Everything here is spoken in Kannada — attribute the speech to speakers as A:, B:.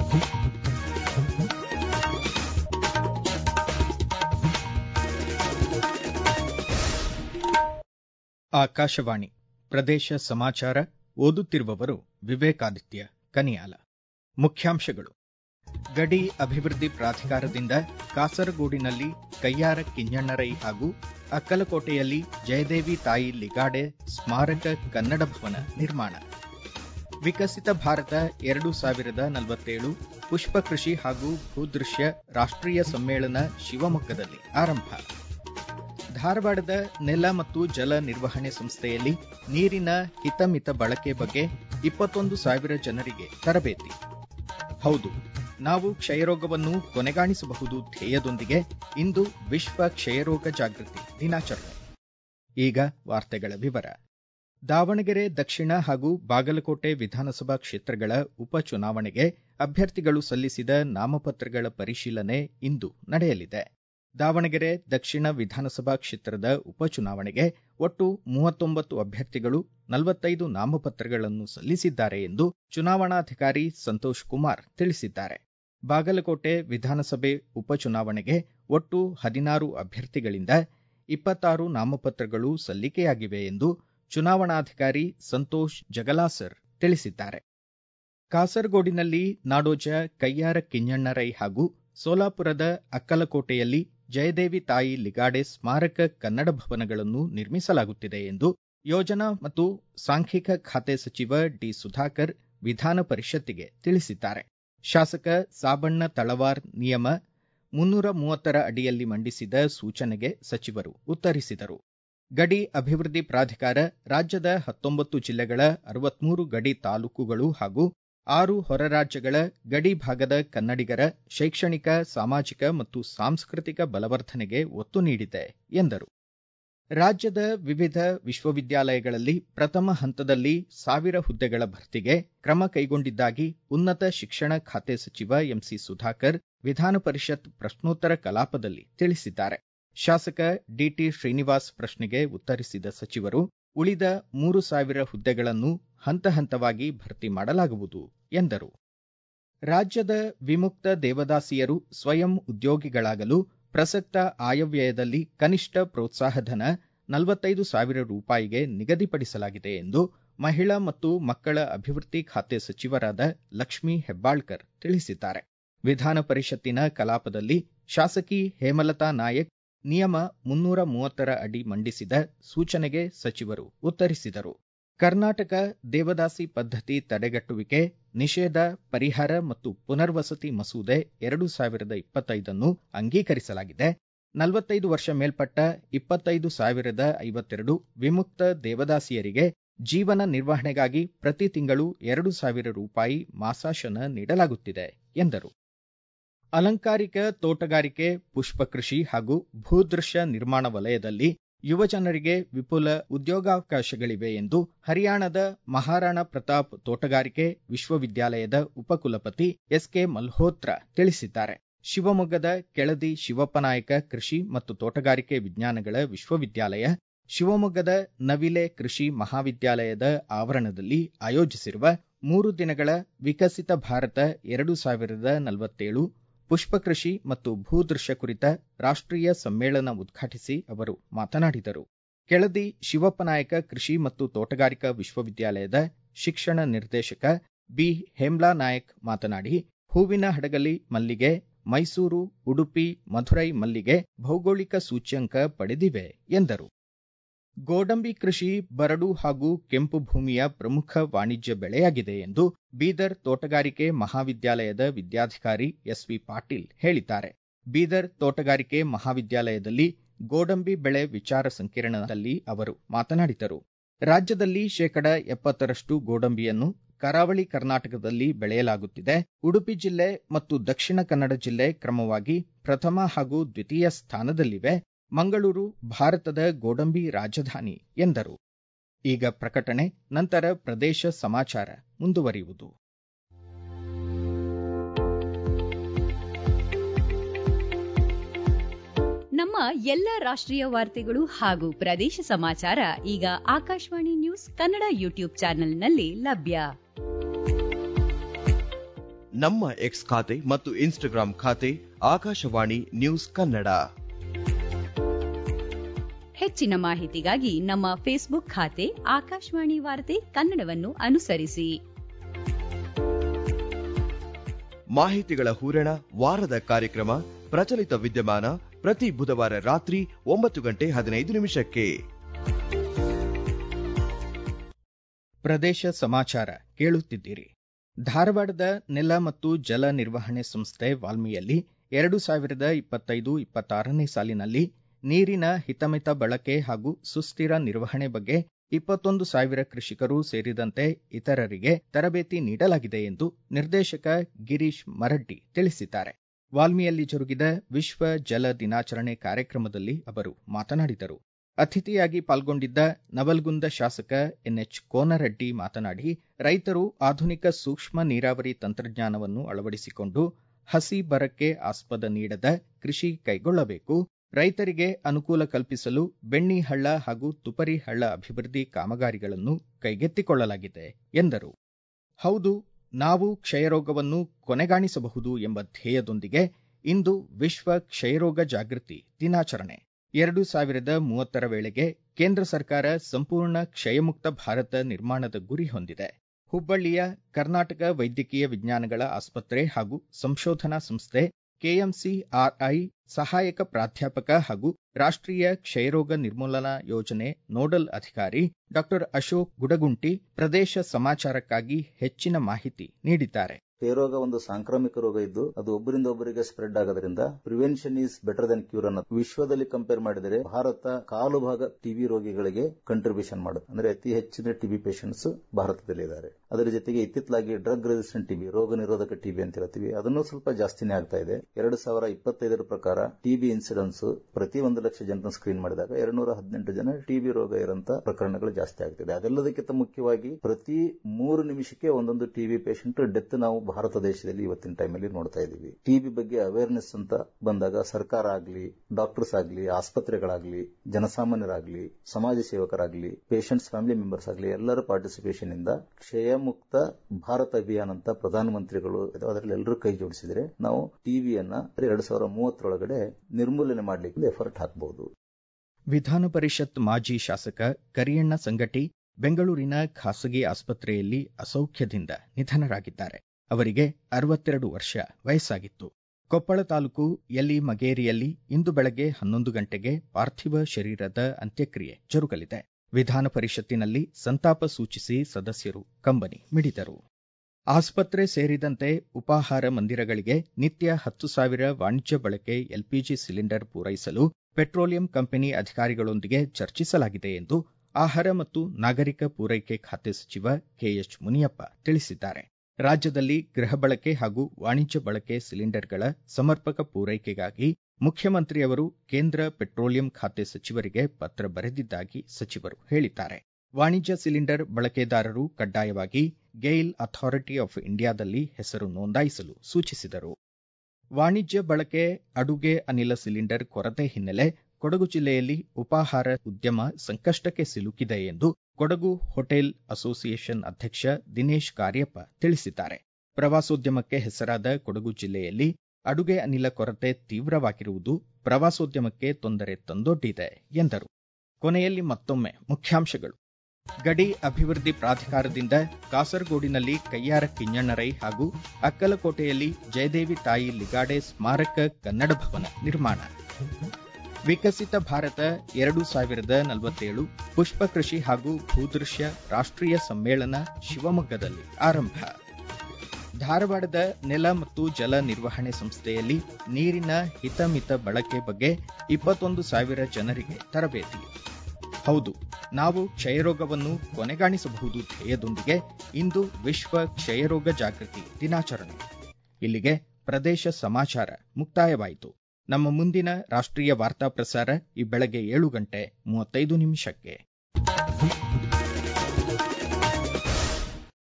A: ಆಕಾಶವಾಣಿ ಪ್ರದೇಶ ಸಮಾಚಾರ ಓದುತ್ತಿರುವವರು ವಿವೇಕಾದಿತ್ಯ ಕನಿಯಾಲ ಮುಖ್ಯಾಂಶಗಳು ಗಡಿ ಅಭಿವೃದ್ಧಿ ಪ್ರಾಧಿಕಾರದಿಂದ ಕಾಸರಗೋಡಿನಲ್ಲಿ ಕಯ್ಯಾರ ಕಿಂಜಣ್ಣರೈ ಹಾಗೂ ಅಕ್ಕಲಕೋಟೆಯಲ್ಲಿ ಜಯದೇವಿ ತಾಯಿ ಲಿಗಾಡೆ ಸ್ಮಾರಕ ಕನ್ನಡ ಭವನ ನಿರ್ಮಾಣ ವಿಕಸಿತ ಭಾರತ ಎರಡು ಸಾವಿರದ ನಲವತ್ತೇಳು ಪುಷ್ಪ ಕೃಷಿ ಹಾಗೂ ಭೂದೃಶ್ಯ ರಾಷ್ಟ್ರೀಯ ಸಮ್ಮೇಳನ ಶಿವಮೊಗ್ಗದಲ್ಲಿ ಆರಂಭ ಧಾರವಾಡದ ನೆಲ ಮತ್ತು ಜಲ ನಿರ್ವಹಣೆ ಸಂಸ್ಥೆಯಲ್ಲಿ ನೀರಿನ ಹಿತಮಿತ ಬಳಕೆ ಬಗ್ಗೆ ಇಪ್ಪತ್ತೊಂದು ಸಾವಿರ ಜನರಿಗೆ ತರಬೇತಿ ಹೌದು ನಾವು ಕ್ಷಯರೋಗವನ್ನು ಕೊನೆಗಾಣಿಸಬಹುದು ಧ್ಯೇಯದೊಂದಿಗೆ ಇಂದು ವಿಶ್ವ ಕ್ಷಯರೋಗ ಜಾಗೃತಿ ದಿನಾಚರಣೆ ಈಗ ವಾರ್ತೆಗಳ ವಿವರ ದಾವಣಗೆರೆ ದಕ್ಷಿಣ ಹಾಗೂ ಬಾಗಲಕೋಟೆ ವಿಧಾನಸಭಾ ಕ್ಷೇತ್ರಗಳ ಉಪಚುನಾವಣೆಗೆ ಅಭ್ಯರ್ಥಿಗಳು ಸಲ್ಲಿಸಿದ ನಾಮಪತ್ರಗಳ ಪರಿಶೀಲನೆ ಇಂದು ನಡೆಯಲಿದೆ ದಾವಣಗೆರೆ ದಕ್ಷಿಣ ವಿಧಾನಸಭಾ ಕ್ಷೇತ್ರದ ಉಪಚುನಾವಣೆಗೆ ಒಟ್ಟು ಮೂವತ್ತೊಂಬತ್ತು ಅಭ್ಯರ್ಥಿಗಳು ನಲವತ್ತೈದು ನಾಮಪತ್ರಗಳನ್ನು ಸಲ್ಲಿಸಿದ್ದಾರೆ ಎಂದು ಚುನಾವಣಾಧಿಕಾರಿ ಸಂತೋಷ್ ಕುಮಾರ್ ತಿಳಿಸಿದ್ದಾರೆ ಬಾಗಲಕೋಟೆ ವಿಧಾನಸಭೆ ಉಪಚುನಾವಣೆಗೆ ಒಟ್ಟು ಹದಿನಾರು ಅಭ್ಯರ್ಥಿಗಳಿಂದ ಇಪ್ಪತ್ತಾರು ನಾಮಪತ್ರಗಳು ಸಲ್ಲಿಕೆಯಾಗಿವೆ ಎಂದು ಚುನಾವಣಾಧಿಕಾರಿ ಸಂತೋಷ್ ಜಗಲಾಸರ್ ತಿಳಿಸಿದ್ದಾರೆ ಕಾಸರಗೋಡಿನಲ್ಲಿ ನಾಡೋಜ ಕಯ್ಯಾರ ಕಿಂಜಣ್ಣರೈ ಹಾಗೂ ಸೋಲಾಪುರದ ಅಕ್ಕಲಕೋಟೆಯಲ್ಲಿ ಜಯದೇವಿ ತಾಯಿ ಲಿಗಾಡೆ ಸ್ಮಾರಕ ಕನ್ನಡ ಭವನಗಳನ್ನು ನಿರ್ಮಿಸಲಾಗುತ್ತಿದೆ ಎಂದು ಯೋಜನಾ ಮತ್ತು ಸಾಂಖ್ಯಿಕ ಖಾತೆ ಸಚಿವ ಡಿ ಸುಧಾಕರ್ ವಿಧಾನ ಪರಿಷತ್ತಿಗೆ ತಿಳಿಸಿದ್ದಾರೆ ಶಾಸಕ ಸಾಬಣ್ಣ ತಳವಾರ್ ನಿಯಮ ಮುನ್ನೂರ ಮೂವತ್ತರ ಅಡಿಯಲ್ಲಿ ಮಂಡಿಸಿದ ಸೂಚನೆಗೆ ಸಚಿವರು ಉತ್ತರಿಸಿದರು ಗಡಿ ಅಭಿವೃದ್ಧಿ ಪ್ರಾಧಿಕಾರ ರಾಜ್ಯದ ಹತ್ತೊಂಬತ್ತು ಜಿಲ್ಲೆಗಳ ಅರವತ್ಮೂರು ಗಡಿ ತಾಲೂಕುಗಳು ಹಾಗೂ ಆರು ಹೊರ ರಾಜ್ಯಗಳ ಗಡಿ ಭಾಗದ ಕನ್ನಡಿಗರ ಶೈಕ್ಷಣಿಕ ಸಾಮಾಜಿಕ ಮತ್ತು ಸಾಂಸ್ಕೃತಿಕ ಬಲವರ್ಧನೆಗೆ ಒತ್ತು ನೀಡಿದೆ ಎಂದರು ರಾಜ್ಯದ ವಿವಿಧ ವಿಶ್ವವಿದ್ಯಾಲಯಗಳಲ್ಲಿ ಪ್ರಥಮ ಹಂತದಲ್ಲಿ ಸಾವಿರ ಹುದ್ದೆಗಳ ಭರ್ತಿಗೆ ಕ್ರಮ ಕೈಗೊಂಡಿದ್ದಾಗಿ ಉನ್ನತ ಶಿಕ್ಷಣ ಖಾತೆ ಸಚಿವ ಎಂಸಿ ಸುಧಾಕರ್ ವಿಧಾನ ಪರಿಷತ್ ಪ್ರಶ್ನೋತ್ತರ ಕಲಾಪದಲ್ಲಿ ತಿಳಿಸಿದ್ದಾರೆ ಶಾಸಕ ಡಿಟಿ ಶ್ರೀನಿವಾಸ್ ಪ್ರಶ್ನೆಗೆ ಉತ್ತರಿಸಿದ ಸಚಿವರು ಉಳಿದ ಮೂರು ಸಾವಿರ ಹುದ್ದೆಗಳನ್ನು ಹಂತ ಹಂತವಾಗಿ ಭರ್ತಿ ಮಾಡಲಾಗುವುದು ಎಂದರು ರಾಜ್ಯದ ವಿಮುಕ್ತ ದೇವದಾಸಿಯರು ಸ್ವಯಂ ಉದ್ಯೋಗಿಗಳಾಗಲು ಪ್ರಸಕ್ತ ಆಯವ್ಯಯದಲ್ಲಿ ಕನಿಷ್ಠ ಪ್ರೋತ್ಸಾಹಧನ ನಲವತ್ತೈದು ಸಾವಿರ ರೂಪಾಯಿಗೆ ನಿಗದಿಪಡಿಸಲಾಗಿದೆ ಎಂದು ಮಹಿಳಾ ಮತ್ತು ಮಕ್ಕಳ ಅಭಿವೃದ್ಧಿ ಖಾತೆ ಸಚಿವರಾದ ಲಕ್ಷ್ಮೀ ಹೆಬ್ಬಾಳ್ಕರ್ ತಿಳಿಸಿದ್ದಾರೆ ವಿಧಾನ ಪರಿಷತ್ತಿನ ಕಲಾಪದಲ್ಲಿ ಶಾಸಕಿ ಹೇಮಲತಾ ನಾಯಕ್ ನಿಯಮ ಮುನ್ನೂರ ಮೂವತ್ತರ ಅಡಿ ಮಂಡಿಸಿದ ಸೂಚನೆಗೆ ಸಚಿವರು ಉತ್ತರಿಸಿದರು ಕರ್ನಾಟಕ ದೇವದಾಸಿ ಪದ್ಧತಿ ತಡೆಗಟ್ಟುವಿಕೆ ನಿಷೇಧ ಪರಿಹಾರ ಮತ್ತು ಪುನರ್ವಸತಿ ಮಸೂದೆ ಎರಡು ಸಾವಿರದ ಇಪ್ಪತ್ತೈದನ್ನು ಅಂಗೀಕರಿಸಲಾಗಿದೆ ನಲವತ್ತೈದು ವರ್ಷ ಮೇಲ್ಪಟ್ಟ ಇಪ್ಪತ್ತೈದು ಸಾವಿರದ ಐವತ್ತೆರಡು ವಿಮುಕ್ತ ದೇವದಾಸಿಯರಿಗೆ ಜೀವನ ನಿರ್ವಹಣೆಗಾಗಿ ಪ್ರತಿ ತಿಂಗಳು ಎರಡು ಸಾವಿರ ರೂಪಾಯಿ ಮಾಸಾಶನ ನೀಡಲಾಗುತ್ತಿದೆ ಎಂದರು ಅಲಂಕಾರಿಕ ತೋಟಗಾರಿಕೆ ಪುಷ್ಪ ಕೃಷಿ ಹಾಗೂ ಭೂದೃಶ್ಯ ನಿರ್ಮಾಣ ವಲಯದಲ್ಲಿ ಯುವಜನರಿಗೆ ವಿಪುಲ ಉದ್ಯೋಗಾವಕಾಶಗಳಿವೆ ಎಂದು ಹರಿಯಾಣದ ಮಹಾರಾಣಾ ಪ್ರತಾಪ್ ತೋಟಗಾರಿಕೆ ವಿಶ್ವವಿದ್ಯಾಲಯದ ಉಪಕುಲಪತಿ ಎಸ್ಕೆ ಮಲ್ಹೋತ್ರ ತಿಳಿಸಿದ್ದಾರೆ ಶಿವಮೊಗ್ಗದ ಕೆಳದಿ ಶಿವಪ್ಪನಾಯಕ ಕೃಷಿ ಮತ್ತು ತೋಟಗಾರಿಕೆ ವಿಜ್ಞಾನಗಳ ವಿಶ್ವವಿದ್ಯಾಲಯ ಶಿವಮೊಗ್ಗದ ನವಿಲೆ ಕೃಷಿ ಮಹಾವಿದ್ಯಾಲಯದ ಆವರಣದಲ್ಲಿ ಆಯೋಜಿಸಿರುವ ಮೂರು ದಿನಗಳ ವಿಕಸಿತ ಭಾರತ ಎರಡು ಸಾವಿರದ ನಲವತ್ತೇಳು ಪುಷ್ಪ ಕೃಷಿ ಮತ್ತು ಭೂದೃಶ್ಯ ಕುರಿತ ರಾಷ್ಟ್ರೀಯ ಸಮ್ಮೇಳನ ಉದ್ಘಾಟಿಸಿ ಅವರು ಮಾತನಾಡಿದರು ಕೆಳದಿ ಶಿವಪ್ಪನಾಯಕ ಕೃಷಿ ಮತ್ತು ತೋಟಗಾರಿಕಾ ವಿಶ್ವವಿದ್ಯಾಲಯದ ಶಿಕ್ಷಣ ನಿರ್ದೇಶಕ ಬಿ ಹೇಮ್ಲಾ ನಾಯಕ್ ಮಾತನಾಡಿ ಹೂವಿನ ಹಡಗಲಿ ಮಲ್ಲಿಗೆ ಮೈಸೂರು ಉಡುಪಿ ಮಧುರೈ ಮಲ್ಲಿಗೆ ಭೌಗೋಳಿಕ ಸೂಚ್ಯಂಕ ಪಡೆದಿವೆ ಎಂದರು ಗೋಡಂಬಿ ಕೃಷಿ ಬರಡು ಹಾಗೂ ಕೆಂಪು ಭೂಮಿಯ ಪ್ರಮುಖ ವಾಣಿಜ್ಯ ಬೆಳೆಯಾಗಿದೆ ಎಂದು ಬೀದರ್ ತೋಟಗಾರಿಕೆ ಮಹಾವಿದ್ಯಾಲಯದ ವಿದ್ಯಾಧಿಕಾರಿ ಎಸ್ವಿ ಪಾಟೀಲ್ ಹೇಳಿದ್ದಾರೆ ಬೀದರ್ ತೋಟಗಾರಿಕೆ ಮಹಾವಿದ್ಯಾಲಯದಲ್ಲಿ ಗೋಡಂಬಿ ಬೆಳೆ ವಿಚಾರ ಸಂಕಿರಣದಲ್ಲಿ ಅವರು ಮಾತನಾಡಿದರು ರಾಜ್ಯದಲ್ಲಿ ಶೇಕಡ ಎಪ್ಪತ್ತರಷ್ಟು ಗೋಡಂಬಿಯನ್ನು ಕರಾವಳಿ ಕರ್ನಾಟಕದಲ್ಲಿ ಬೆಳೆಯಲಾಗುತ್ತಿದೆ ಉಡುಪಿ ಜಿಲ್ಲೆ ಮತ್ತು ದಕ್ಷಿಣ ಕನ್ನಡ ಜಿಲ್ಲೆ ಕ್ರಮವಾಗಿ ಪ್ರಥಮ ಹಾಗೂ ದ್ವಿತೀಯ ಸ್ಥಾನದಲ್ಲಿವೆ ಮಂಗಳೂರು ಭಾರತದ ಗೋಡಂಬಿ ರಾಜಧಾನಿ ಎಂದರು ಈಗ ಪ್ರಕಟಣೆ ನಂತರ ಪ್ರದೇಶ ಸಮಾಚಾರ ಮುಂದುವರಿಯುವುದು
B: ನಮ್ಮ ಎಲ್ಲ ರಾಷ್ಟ್ರೀಯ ವಾರ್ತೆಗಳು ಹಾಗೂ ಪ್ರದೇಶ ಸಮಾಚಾರ ಈಗ ಆಕಾಶವಾಣಿ ನ್ಯೂಸ್ ಕನ್ನಡ ಯೂಟ್ಯೂಬ್ ಚಾನೆಲ್ನಲ್ಲಿ ಲಭ್ಯ
C: ನಮ್ಮ ಎಕ್ಸ್ ಖಾತೆ ಮತ್ತು ಇನ್ಸ್ಟಾಗ್ರಾಂ ಖಾತೆ ಆಕಾಶವಾಣಿ ನ್ಯೂಸ್ ಕನ್ನಡ
B: ಹೆಚ್ಚಿನ ಮಾಹಿತಿಗಾಗಿ ನಮ್ಮ ಫೇಸ್ಬುಕ್ ಖಾತೆ ಆಕಾಶವಾಣಿ ವಾರ್ತೆ ಕನ್ನಡವನ್ನು ಅನುಸರಿಸಿ
C: ಮಾಹಿತಿಗಳ ಹೂರಣ ವಾರದ ಕಾರ್ಯಕ್ರಮ ಪ್ರಚಲಿತ ವಿದ್ಯಮಾನ ಪ್ರತಿ ಬುಧವಾರ ರಾತ್ರಿ ಒಂಬತ್ತು ಗಂಟೆ ಹದಿನೈದು ನಿಮಿಷಕ್ಕೆ
A: ಪ್ರದೇಶ ಸಮಾಚಾರ ಕೇಳುತ್ತಿದ್ದೀರಿ ಧಾರವಾಡದ ನೆಲ ಮತ್ತು ಜಲ ನಿರ್ವಹಣೆ ಸಂಸ್ಥೆ ವಾಲ್ಮಿಯಲ್ಲಿ ಎರಡು ಸಾವಿರದ ಇಪ್ಪತ್ತೈದು ಇಪ್ಪತ್ತಾರನೇ ಸಾಲಿನಲ್ಲಿ ನೀರಿನ ಹಿತಮಿತ ಬಳಕೆ ಹಾಗೂ ಸುಸ್ಥಿರ ನಿರ್ವಹಣೆ ಬಗ್ಗೆ ಇಪ್ಪತ್ತೊಂದು ಸಾವಿರ ಕೃಷಿಕರು ಸೇರಿದಂತೆ ಇತರರಿಗೆ ತರಬೇತಿ ನೀಡಲಾಗಿದೆ ಎಂದು ನಿರ್ದೇಶಕ ಗಿರೀಶ್ ಮರಡ್ಡಿ ತಿಳಿಸಿದ್ದಾರೆ ವಾಲ್ಮಿಯಲ್ಲಿ ಜರುಗಿದ ವಿಶ್ವ ಜಲ ದಿನಾಚರಣೆ ಕಾರ್ಯಕ್ರಮದಲ್ಲಿ ಅವರು ಮಾತನಾಡಿದರು ಅತಿಥಿಯಾಗಿ ಪಾಲ್ಗೊಂಡಿದ್ದ ನವಲ್ಗುಂದ ಶಾಸಕ ಎನ್ಎಚ್ ಕೋನರೆಡ್ಡಿ ಮಾತನಾಡಿ ರೈತರು ಆಧುನಿಕ ಸೂಕ್ಷ್ಮ ನೀರಾವರಿ ತಂತ್ರಜ್ಞಾನವನ್ನು ಅಳವಡಿಸಿಕೊಂಡು ಹಸಿ ಬರಕ್ಕೆ ಆಸ್ಪದ ನೀಡದ ಕೃಷಿ ಕೈಗೊಳ್ಳಬೇಕು ರೈತರಿಗೆ ಅನುಕೂಲ ಕಲ್ಪಿಸಲು ಬೆಣ್ಣಿ ಹಳ್ಳ ಹಾಗೂ ತುಪರಿ ಹಳ್ಳ ಅಭಿವೃದ್ಧಿ ಕಾಮಗಾರಿಗಳನ್ನು ಕೈಗೆತ್ತಿಕೊಳ್ಳಲಾಗಿದೆ ಎಂದರು ಹೌದು ನಾವು ಕ್ಷಯರೋಗವನ್ನು ಕೊನೆಗಾಣಿಸಬಹುದು ಎಂಬ ಧ್ಯೇಯದೊಂದಿಗೆ ಇಂದು ವಿಶ್ವ ಕ್ಷಯರೋಗ ಜಾಗೃತಿ ದಿನಾಚರಣೆ ಎರಡು ಸಾವಿರದ ಮೂವತ್ತರ ವೇಳೆಗೆ ಕೇಂದ್ರ ಸರ್ಕಾರ ಸಂಪೂರ್ಣ ಕ್ಷಯಮುಕ್ತ ಭಾರತ ನಿರ್ಮಾಣದ ಗುರಿ ಹೊಂದಿದೆ ಹುಬ್ಬಳ್ಳಿಯ ಕರ್ನಾಟಕ ವೈದ್ಯಕೀಯ ವಿಜ್ಞಾನಗಳ ಆಸ್ಪತ್ರೆ ಹಾಗೂ ಸಂಶೋಧನಾ ಸಂಸ್ಥೆ ಕೆಎಂಸಿಆರ್ಐ ಸಹಾಯಕ ಪ್ರಾಧ್ಯಾಪಕ ಹಾಗೂ ರಾಷ್ಟ್ರೀಯ ಕ್ಷಯರೋಗ ನಿರ್ಮೂಲನಾ ಯೋಜನೆ ನೋಡಲ್ ಅಧಿಕಾರಿ ಡಾ ಅಶೋಕ್ ಗುಡಗುಂಟಿ ಪ್ರದೇಶ ಸಮಾಚಾರಕ್ಕಾಗಿ ಹೆಚ್ಚಿನ ಮಾಹಿತಿ ನೀಡಿದ್ದಾರೆ
D: ಕ್ಷಯರೋಗ ಒಂದು ಸಾಂಕ್ರಾಮಿಕ ರೋಗ ಇದ್ದು ಅದು ಒಬ್ಬರಿಂದ ಒಬ್ಬರಿಗೆ ಸ್ಪ್ರೆಡ್ ಆಗೋದ್ರಿಂದ prevention is better than cure ಅನ್ನೋ ವಿಶ್ವದಲ್ಲಿ ಕಂಪೇರ್ ಮಾಡಿದರೆ ಭಾರತ ಕಾಲು ಭಾಗ ಟಿಬಿ ರೋಗಿಗಳಿಗೆ ಕಂಟ್ರಿಬ್ಯೂಷನ್ ಮಾಡುತ್ತೆ ಅಂದ್ರೆ ಅತಿ ಹೆಚ್ಚಿನ ಟಿಬಿ ಪೇಷಂಟ್ಸ್ ಭಾರತದಲ್ಲಿ ಇದ್ದಾರೆ ಅದರ ಜೊತೆಗೆ ಇತ್ತಿತ್ತಲಾಗಿ ಡ್ರಗ್ ರೆಸಿಸ್ಟೆಂಟ್ ಟಿಬಿ ರೋಗ ನಿರೋಧಕ ಟಿಬಿ ಅಂತ ಹೇಳ್ತೀವಿ ಅದನ್ನು ಸ್ವಲ್ಪ ಜಾಸ್ತಿನೇ ಆಗ್ತಾ ಇದೆ ಎರಡು ಸಾವಿರ ಇಪ್ಪತ್ತೈದರ ಪ್ರಕಾರ ಟಿಬಿ ಇನ್ಸಿಡೆನ್ಸ್ ಪ್ರತಿ ಒಂದು ಲಕ್ಷ ಜನರನ್ನು ಸ್ಕ್ರೀನ್ ಮಾಡಿದಾಗ ಎರಡ್ನೂರ ಹದಿನೆಂಟು ಜನ ಟಿಬಿ ರೋಗ ಇರುವಂತ ಪ್ರಕರಣಗಳು ಜಾಸ್ತಿ ಆಗ್ತಿದೆ ಅದೆಲ್ಲದಕ್ಕಿಂತ ಮುಖ್ಯವಾಗಿ ಪ್ರತಿ ಮೂರು ನಿಮಿಷಕ್ಕೆ ಒಂದೊಂದು ಟಿಬಿ ಪೇಷಂಟ್ ಡೆತ್ ನಾವು ಭಾರತ ದೇಶದಲ್ಲಿ ಇವತ್ತಿನ ಟೈಮಲ್ಲಿ ನೋಡ್ತಾ ಇದ್ದೀವಿ ಟಿಬಿ ಬಗ್ಗೆ ಅವೇರ್ನೆಸ್ ಅಂತ ಬಂದಾಗ ಸರ್ಕಾರ ಆಗ್ಲಿ ಡಾಕ್ಟರ್ಸ್ ಆಗ್ಲಿ ಆಸ್ಪತ್ರೆಗಳಾಗ್ಲಿ ಜನಸಾಮಾನ್ಯರಾಗ್ಲಿ ಸಮಾಜ ಸೇವಕರಾಗ್ಲಿ ಪೇಷಂಟ್ಸ್ ಫ್ಯಾಮಿಲಿ ಮೆಂಬರ್ಸ್ ಆಗ್ಲಿ ಎಲ್ಲರ ಪಾರ್ಟಿಸಿಪೇಷನ್ ಇಂದ ಕ್ಷಯ ಮುಕ್ತ ಭಾರತ ಅಭಿಯಾನ ಅಂತ ಪ್ರಧಾನಮಂತ್ರಿಗಳು ಅದರಲ್ಲಿ ಎಲ್ಲರೂ ಕೈ ಜೋಡಿಸಿದ್ರೆ ನಾವು ಟಿವಿಯನ್ನ ಎರಡ್ ಸಾವಿರದ ಮೂವತ್ತರೊಳಗಡೆ ನಿರ್ಮೂಲನೆ ಮಾಡಲಿಕ್ಕೆ ಎಫರ್ಟ್ ಹಾಕಬಹುದು
A: ವಿಧಾನ ಪರಿಷತ್ ಮಾಜಿ ಶಾಸಕ ಕರಿಯಣ್ಣ ಸಂಗಟಿ ಬೆಂಗಳೂರಿನ ಖಾಸಗಿ ಆಸ್ಪತ್ರೆಯಲ್ಲಿ ಅಸೌಖ್ಯದಿಂದ ನಿಧನರಾಗಿದ್ದಾರೆ ಅವರಿಗೆ ಅರವತ್ತೆರಡು ವರ್ಷ ವಯಸ್ಸಾಗಿತ್ತು ಕೊಪ್ಪಳ ತಾಲೂಕು ಯಲಿ ಮಗೇರಿಯಲ್ಲಿ ಇಂದು ಬೆಳಗ್ಗೆ ಹನ್ನೊಂದು ಗಂಟೆಗೆ ಪಾರ್ಥಿವ ಶರೀರದ ಅಂತ್ಯಕ್ರಿಯೆ ಜರುಗಲಿದೆ ವಿಧಾನ ಪರಿಷತ್ತಿನಲ್ಲಿ ಸಂತಾಪ ಸೂಚಿಸಿ ಸದಸ್ಯರು ಕಂಬನಿ ಮಿಡಿದರು ಆಸ್ಪತ್ರೆ ಸೇರಿದಂತೆ ಉಪಾಹಾರ ಮಂದಿರಗಳಿಗೆ ನಿತ್ಯ ಹತ್ತು ಸಾವಿರ ವಾಣಿಜ್ಯ ಬಳಕೆ ಎಲ್ಪಿಜಿ ಸಿಲಿಂಡರ್ ಪೂರೈಸಲು ಪೆಟ್ರೋಲಿಯಂ ಕಂಪನಿ ಅಧಿಕಾರಿಗಳೊಂದಿಗೆ ಚರ್ಚಿಸಲಾಗಿದೆ ಎಂದು ಆಹಾರ ಮತ್ತು ನಾಗರಿಕ ಪೂರೈಕೆ ಖಾತೆ ಸಚಿವ ಕೆಎಚ್ ಮುನಿಯಪ್ಪ ತಿಳಿಸಿದ್ದಾರೆ ರಾಜ್ಯದಲ್ಲಿ ಗೃಹ ಬಳಕೆ ಹಾಗೂ ವಾಣಿಜ್ಯ ಬಳಕೆ ಸಿಲಿಂಡರ್ಗಳ ಸಮರ್ಪಕ ಪೂರೈಕೆಗಾಗಿ ಮುಖ್ಯಮಂತ್ರಿಯವರು ಕೇಂದ್ರ ಪೆಟ್ರೋಲಿಯಂ ಖಾತೆ ಸಚಿವರಿಗೆ ಪತ್ರ ಬರೆದಿದ್ದಾಗಿ ಸಚಿವರು ಹೇಳಿದ್ದಾರೆ ವಾಣಿಜ್ಯ ಸಿಲಿಂಡರ್ ಬಳಕೆದಾರರು ಕಡ್ಡಾಯವಾಗಿ ಗೇಲ್ ಅಥಾರಿಟಿ ಆಫ್ ಇಂಡಿಯಾದಲ್ಲಿ ಹೆಸರು ನೋಂದಾಯಿಸಲು ಸೂಚಿಸಿದರು ವಾಣಿಜ್ಯ ಬಳಕೆ ಅಡುಗೆ ಅನಿಲ ಸಿಲಿಂಡರ್ ಕೊರತೆ ಹಿನ್ನೆಲೆ ಕೊಡಗು ಜಿಲ್ಲೆಯಲ್ಲಿ ಉಪಾಹಾರ ಉದ್ಯಮ ಸಂಕಷ್ಟಕ್ಕೆ ಸಿಲುಕಿದೆ ಎಂದು ಕೊಡಗು ಹೋಟೆಲ್ ಅಸೋಸಿಯೇಷನ್ ಅಧ್ಯಕ್ಷ ದಿನೇಶ್ ಕಾರ್ಯಪ್ಪ ತಿಳಿಸಿದ್ದಾರೆ ಪ್ರವಾಸೋದ್ಯಮಕ್ಕೆ ಹೆಸರಾದ ಕೊಡಗು ಜಿಲ್ಲೆಯಲ್ಲಿ ಅಡುಗೆ ಅನಿಲ ಕೊರತೆ ತೀವ್ರವಾಗಿರುವುದು ಪ್ರವಾಸೋದ್ಯಮಕ್ಕೆ ತೊಂದರೆ ತಂದೊಡ್ಡಿದೆ ಎಂದರು ಕೊನೆಯಲ್ಲಿ ಮತ್ತೊಮ್ಮೆ ಮುಖ್ಯಾಂಶಗಳು ಗಡಿ ಅಭಿವೃದ್ಧಿ ಪ್ರಾಧಿಕಾರದಿಂದ ಕಾಸರಗೋಡಿನಲ್ಲಿ ಕಯ್ಯಾರ ಕಿಞಣ್ಣರೈ ಹಾಗೂ ಅಕ್ಕಲಕೋಟೆಯಲ್ಲಿ ಜಯದೇವಿ ತಾಯಿ ಲಿಗಾಡೆ ಸ್ಮಾರಕ ಕನ್ನಡ ಭವನ ನಿರ್ಮಾಣ ವಿಕಸಿತ ಭಾರತ ಎರಡು ಸಾವಿರದ ನಲವತ್ತೇಳು ಪುಷ್ಪ ಕೃಷಿ ಹಾಗೂ ಭೂದೃಶ್ಯ ರಾಷ್ಟ್ರೀಯ ಸಮ್ಮೇಳನ ಶಿವಮೊಗ್ಗದಲ್ಲಿ ಆರಂಭ ಧಾರವಾಡದ ನೆಲ ಮತ್ತು ಜಲ ನಿರ್ವಹಣೆ ಸಂಸ್ಥೆಯಲ್ಲಿ ನೀರಿನ ಹಿತಮಿತ ಬಳಕೆ ಬಗ್ಗೆ ಇಪ್ಪತ್ತೊಂದು ಸಾವಿರ ಜನರಿಗೆ ತರಬೇತಿ ಹೌದು ನಾವು ಕ್ಷಯರೋಗವನ್ನು ಕೊನೆಗಾಣಿಸಬಹುದು ಧ್ಯೇಯದೊಂದಿಗೆ ಇಂದು ವಿಶ್ವ ಕ್ಷಯರೋಗ ಜಾಗೃತಿ ದಿನಾಚರಣೆ ಇಲ್ಲಿಗೆ ಪ್ರದೇಶ ಸಮಾಚಾರ ಮುಕ್ತಾಯವಾಯಿತು ನಮ್ಮ ಮುಂದಿನ ರಾಷ್ಟ್ರೀಯ ವಾರ್ತಾ ಪ್ರಸಾರ ಈ ಬೆಳಗ್ಗೆ ಏಳು ಗಂಟೆ ಮೂವತ್ತೈದು ನಿಮಿಷಕ್ಕೆ